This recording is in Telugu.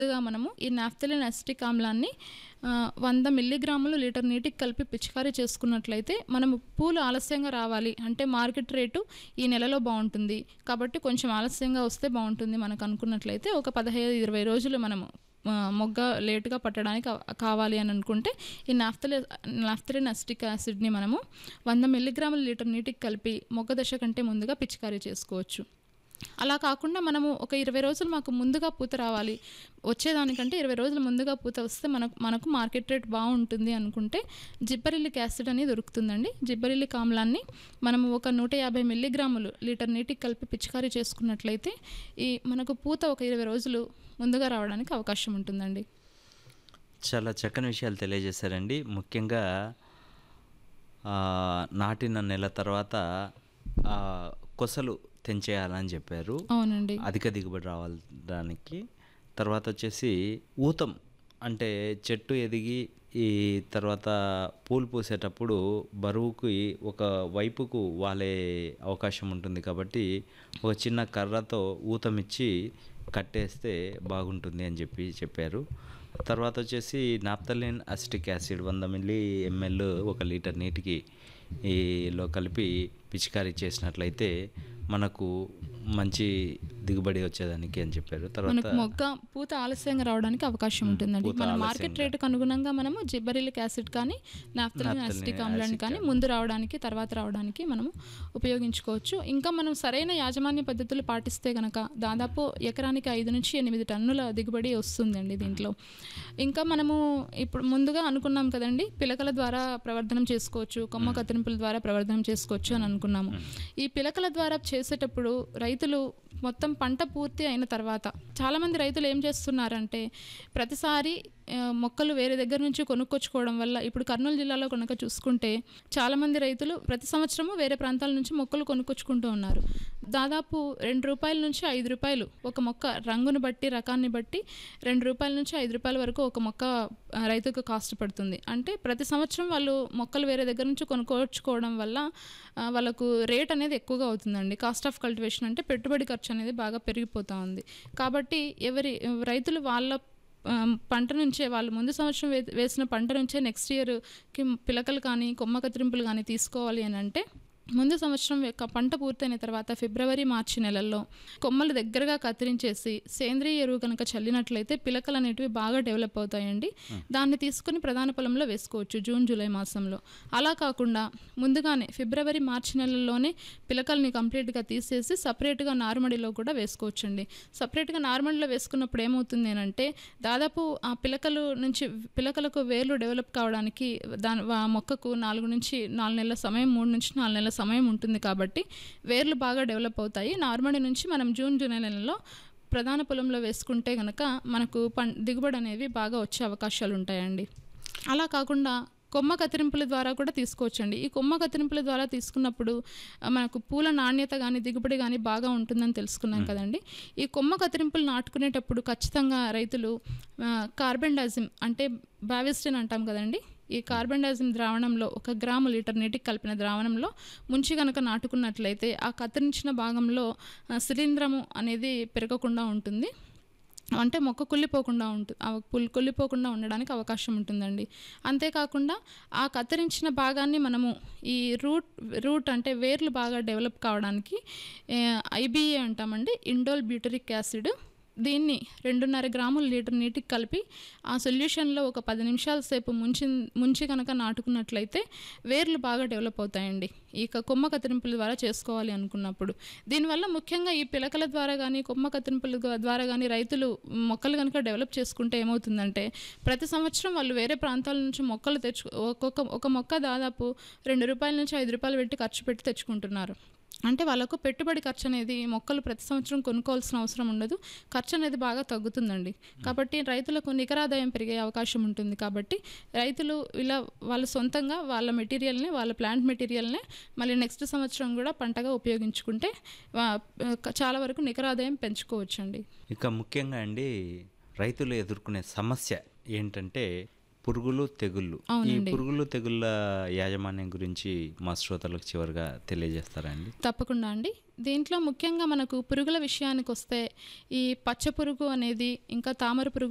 ముందుగా మనము ఈ నాఫ్థలిన్ అసిటిక్ ఆమ్లాన్ని ఆ, వంద మిల్లీగ్రాములు లీటర్ నీటికి కలిపి పిచికారీ చేసుకున్నట్లయితే మనము పూలు ఆలస్యంగా రావాలి అంటే మార్కెట్ రేటు ఈ నెలలో బాగుంటుంది కాబట్టి కొంచెం ఆలస్యంగా వస్తే బాగుంటుంది మనకు అనుకున్నట్లయితే ఒక పదహైదు ఇరవై రోజులు మనము ఆ, మొగ్గ లేటుగా పట్టడానికి అవ- కావాలి అని అనుకుంటే ఈ నాఫ్తలి నాఫ్తలిన్ అసిటిక్ యాసిడ్ని మనము వంద మిల్లీగ్రాముల లీటర్ నీటికి కలిపి మొగ్గ దశ కంటే ముందుగా పిచికారీ చేసుకోవచ్చు అలా కాకుండా మనము ఒక ఇరవై రోజులు మాకు ముందుగా పూత రావాలి వచ్చేదానికంటే ఇరవై రోజులు ముందుగా పూత వస్తే మనకు మనకు మార్కెట్ రేట్ బాగుంటుంది అనుకుంటే జిబ్బరిల్లిక్ యాసిడ్ అనేది దొరుకుతుందండి జిబ్బరిల్లిక్ ఆమ్లాన్ని మనము ఒక నూట యాభై మిల్లీగ్రాములు లీటర్ నీటికి కలిపి పిచికారీ చేసుకున్నట్లయితే ఈ మనకు పూత ఒక ఇరవై రోజులు ముందుగా రావడానికి అవకాశం ఉంటుందండి చాలా చక్కని విషయాలు తెలియజేశారండి ముఖ్యంగా ఆ, నాటిన నెల తర్వాత ఆ, కొసలు తెంచేయాలని చెప్పారు అవునండి అధిక దిగుబడి రావడానికి తర్వాత వచ్చేసి ఊతం అంటే చెట్టు ఎదిగి ఈ తర్వాత పూలు పూసేటప్పుడు బరువుకి ఒక వైపుకు వాలే అవకాశం ఉంటుంది కాబట్టి ఒక చిన్న కర్రతో ఊతం ఇచ్చి కట్టేస్తే బాగుంటుంది అని చెప్పి చెప్పారు తర్వాత వచ్చేసి నాప్తలిన్ అసిటిక్ యాసిడ్ వంద మిల్లీ ఎంఎల్ ఒక లీటర్ నీటికి ఈలో కలిపి పిచికారీ చేసినట్లయితే మనకు మంచి దిగుబడి వచ్చేదానికి అని చెప్పారు తర్వాత మనకు మొగ్గ పూత ఆలస్యంగా రావడానికి అవకాశం ఉంటుందండి పూత మన మార్కెట్ ఆలస్యంగా. రేటుకు అనుగుణంగా మనము జిబ్బరిలిక్ యాసిడ్ కానీ నాఫ్తలిన్ నాఫ్థలిన్ యాసిటిక్ ఆమ్లాన్ని యాసిడ్ కానీ ముందు రావడానికి తర్వాత రావడానికి మనము ఉపయోగించుకోవచ్చు ఇంకా మనం సరైన యాజమాన్య పద్ధతులు పాటిస్తే కనుక దాదాపు ఎకరానికి ఐదు నుంచి ఎనిమిది టన్నుల దిగుబడి వస్తుందండి దీంట్లో ఇంకా మనము ఇప్పుడు ముందుగా అనుకున్నాం కదండి పిలకల ద్వారా ప్రవర్ధనం చేసుకోవచ్చు కొమ్మ కత్తిరింపుల ద్వారా ప్రవర్ధనం చేసుకోవచ్చు అని అనుకున్నాము ఈ పిలకల ద్వారా చేసేటప్పుడు రైతులు మొత్తం పంట పూర్తి అయిన తర్వాత చాలామంది రైతులు ఏం చేస్తున్నారంటే ప్రతిసారి ఆ, మొక్కలు వేరే దగ్గర నుంచి కొనుక్కొచ్చుకోవడం వల్ల ఇప్పుడు కర్నూలు జిల్లాలో కనుక చూసుకుంటే చాలామంది రైతులు ప్రతి సంవత్సరము వేరే ప్రాంతాల నుంచి మొక్కలు కొనుక్కొచ్చుకుంటూ ఉన్నారు దాదాపు రెండు రూపాయల నుంచి ఐదు రూపాయలు ఒక మొక్క రంగును బట్టి రకాన్ని బట్టి రెండు రూపాయల నుంచి ఐదు రూపాయల వరకు ఒక మొక్క ఆ, రైతుకు కాస్ట్ పడుతుంది అంటే ప్రతి సంవత్సరం వాళ్ళు మొక్కలు వేరే దగ్గర నుంచి కొనుక్కొచ్చుకోవడం వల్ల ఆ, వాళ్ళకు రేట్ అనేది ఎక్కువగా అవుతుందండి కాస్ట్ ఆఫ్ కల్టివేషన్ అంటే పెట్టుబడి ఖర్చు అనేది బాగా పెరిగిపోతూ ఉంది కాబట్టి ఎవరి రైతులు వాళ్ళ ఆ, పంట నుంచే వాళ్ళు ముందు సంవత్సరం వే వేసిన పంట నుంచే నెక్స్ట్ ఇయర్కి పిలకలు కానీ కొమ్మ కత్తిరింపులు కానీ తీసుకోవాలి అని అంటే ముందు సంవత్సరం యొక్క పంట పూర్తయిన తర్వాత ఫిబ్రవరి మార్చి నెలల్లో కొమ్మలు దగ్గరగా కత్తిరించేసి సేంద్రియ ఎరువు కనుక చల్లినట్లయితే పిలకలు అనేటివి బాగా డెవలప్ అవుతాయండి దాన్ని తీసుకుని ప్రధాన పొలంలో వేసుకోవచ్చు జూన్ జూలై మాసంలో అలా కాకుండా ముందుగానే ఫిబ్రవరి మార్చి నెలల్లోనే పిలకల్ని కంప్లీట్గా తీసేసి సపరేట్గా నారుమడిలో కూడా వేసుకోవచ్చండి సపరేట్గా నారుమడిలో వేసుకున్నప్పుడు ఏమవుతుంది అని అంటే దాదాపు ఆ పిలకలు నుంచి పిలకలకు వేర్లు డెవలప్ కావడానికి దాని వా- మొక్కకు నాలుగు నుంచి నాలుగు నెలల సమయం మూడు నుంచి నాలుగు నెలల సమయం ఉంటుంది కాబట్టి వేర్లు బాగా డెవలప్ అవుతాయి నార్మడి నుంచి మనం జూన్ జూలై నెలలో ప్రధాన పొలంలో వేసుకుంటే కనుక మనకు పం దిగుబడి అనేవి బాగా వచ్చే అవకాశాలు ఉంటాయండి అలా కాకుండా కొమ్మ కత్తిరింపుల ద్వారా కూడా తీసుకోవచ్చండి ఈ కొమ్మ కత్తిరింపుల ద్వారా తీసుకున్నప్పుడు ఆ, మనకు పూల నాణ్యత కానీ దిగుబడి కానీ బాగా ఉంటుందని తెలుసుకున్నాం కదండి ఈ కొమ్మ కత్తిరింపులు నాటుకునేటప్పుడు ఖచ్చితంగా రైతులు కార్బన్ డైజిమ్ అంటే బావిస్టిన్ అంటాం కదండి ఈ కార్బన్ డైజిమ్ ద్రావణంలో ఒక గ్రాము లీటర్ నీటికి కలిపిన ద్రావణంలో ముంచి కనుక నాటుకున్నట్లయితే ఆ కత్తిరించిన భాగంలో ఆ, శిలీంధ్రము అనేది పెరగకుండా ఉంటుంది అంటే మొక్క కుళ్ళిపోకుండా ఉంటుంది ఆ పుల్ కుళ్ళిపోకుండా ఉండడానికి అవకాశం ఉంటుందండి అంతేకాకుండా ఆ కత్తిరించిన భాగాన్ని మనము ఈ రూట్ రూట్ అంటే వేర్లు బాగా డెవలప్ కావడానికి ఐబీఏ అంటామండి ఇండోల్ బ్యూటరిక్ యాసిడ్ దీన్ని రెండున్నర గ్రాముల లీటర్ నీటికి కలిపి ఆ సొల్యూషన్లో ఒక పది నిమిషాల సేపు ముంచి ముంచి కనుక నాటుకున్నట్లయితే వేర్లు బాగా డెవలప్ అవుతాయండి ఇక కొమ్మ కత్తిరింపుల ద్వారా చేసుకోవాలి అనుకున్నప్పుడు దీనివల్ల ముఖ్యంగా ఈ పిలకల ద్వారా కానీ కొమ్మ కత్తిరింపుల ద్వా- ద్వారా కానీ రైతులు మొక్కలు కనుక డెవలప్ చేసుకుంటే ఏమవుతుందంటే ప్రతి సంవత్సరం వాళ్ళు వేరే ప్రాంతాల నుంచి మొక్కలు తెచ్చు ఒక్కొక్క ఒక మొక్క దాదాపు రెండు రూపాయల నుంచి ఐదు రూపాయలు పెట్టి ఖర్చు పెట్టి తెచ్చుకుంటున్నారు అంటే వాళ్ళకు పెట్టుబడి ఖర్చు అనేది మొక్కలు ప్రతి సంవత్సరం కొనుక్కోవాల్సిన అవసరం ఉండదు ఖర్చు అనేది బాగా తగ్గుతుందండి కాబట్టి రైతులకు నికరాదాయం పెరిగే అవకాశం ఉంటుంది కాబట్టి రైతులు ఇలా వాళ్ళ సొంతంగా వాళ్ళ మెటీరియల్ని వాళ్ళ ప్లాంట్ మెటీరియల్ని మళ్ళీ నెక్స్ట్ సంవత్సరం కూడా పంటగా ఉపయోగించుకుంటే వా- చాలా వరకు నికరాదాయం పెంచుకోవచ్చండి ఇక ముఖ్యంగా అండి రైతులు ఎదుర్కొనే సమస్య ఏంటంటే పురుగులు తెగుళ్ళు ఈ అవునండి. పురుగులు తెగుళ్ళ యాజమాన్యం గురించి మా శ్రోతలకు చివరిగా తెలియజేస్తారా అండి తప్పకుండా అండి దీంట్లో ముఖ్యంగా మనకు పురుగుల విషయానికి వస్తే ఈ పచ్చ పురుగు అనేది ఇంకా తామర పురుగు